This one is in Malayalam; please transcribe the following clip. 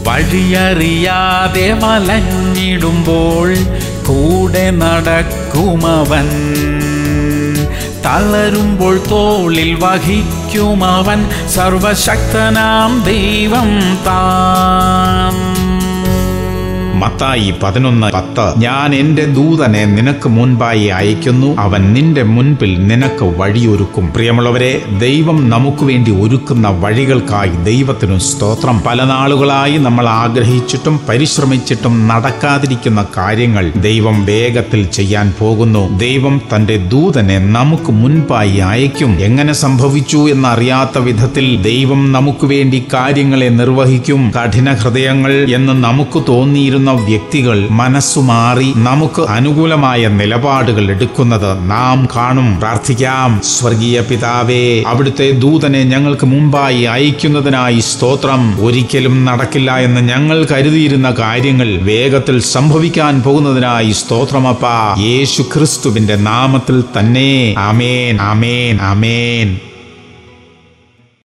വഴിയറിയാതെ വലഞ്ഞിടുമ്പോൾ കൂടെ നടക്കുമവൻ തളരുമ്പോൾ തോളിൽ വഹിക്കുമവൻ സർവശക്തനാം ദൈവം താൻ മത്തായി പതിനൊന്ന് പത്ത് ഞാൻ എന്റെ ദൂതനെ നിനക്ക് മുൻപായി അയക്കുന്നു അവൻ നിന്റെ മുൻപിൽ നിനക്ക് വഴിയൊരുക്കും പ്രിയമുള്ളവരെ ദൈവം നമുക്ക് വേണ്ടി ഒരുക്കുന്ന വഴികൾക്കായി ദൈവത്തിനു സ്തോത്രം പല നാളുകളായി നമ്മൾ ആഗ്രഹിച്ചിട്ടും പരിശ്രമിച്ചിട്ടും നടക്കാതിരിക്കുന്ന കാര്യങ്ങൾ ദൈവം വേഗത്തിൽ ചെയ്യാൻ പോകുന്നു ദൈവം തന്റെ ദൂതനെ നമുക്ക് മുൻപായി അയക്കും എങ്ങനെ സംഭവിച്ചു എന്നറിയാത്ത വിധത്തിൽ ദൈവം നമുക്ക് വേണ്ടി കാര്യങ്ങളെ നിർവഹിക്കും കഠിന ഹൃദയങ്ങൾ എന്ന് നമുക്ക് തോന്നിയിരുന്ന വ്യക്തികൾ മനസ്സുമാറി നമുക്ക് അനുകൂലമായ നിലപാടുകൾ എടുക്കുന്നത് നാം കാണും പ്രാർത്ഥിക്കാം സ്വർഗീയ പിതാവേ അവിടുത്തെ ദൂതനെ ഞങ്ങൾക്ക് മുമ്പായി അയക്കുന്നതിനായി സ്തോത്രം ഒരിക്കലും നടക്കില്ല എന്ന് ഞങ്ങൾ കരുതിയിരുന്ന കാര്യങ്ങൾ വേഗത്തിൽ സംഭവിക്കാൻ പോകുന്നതിനായി സ്തോത്രമപ്പ യേശു ക്രിസ്തുവിന്റെ നാമത്തിൽ തന്നെ അമേൻ അമേൻ അമേൻ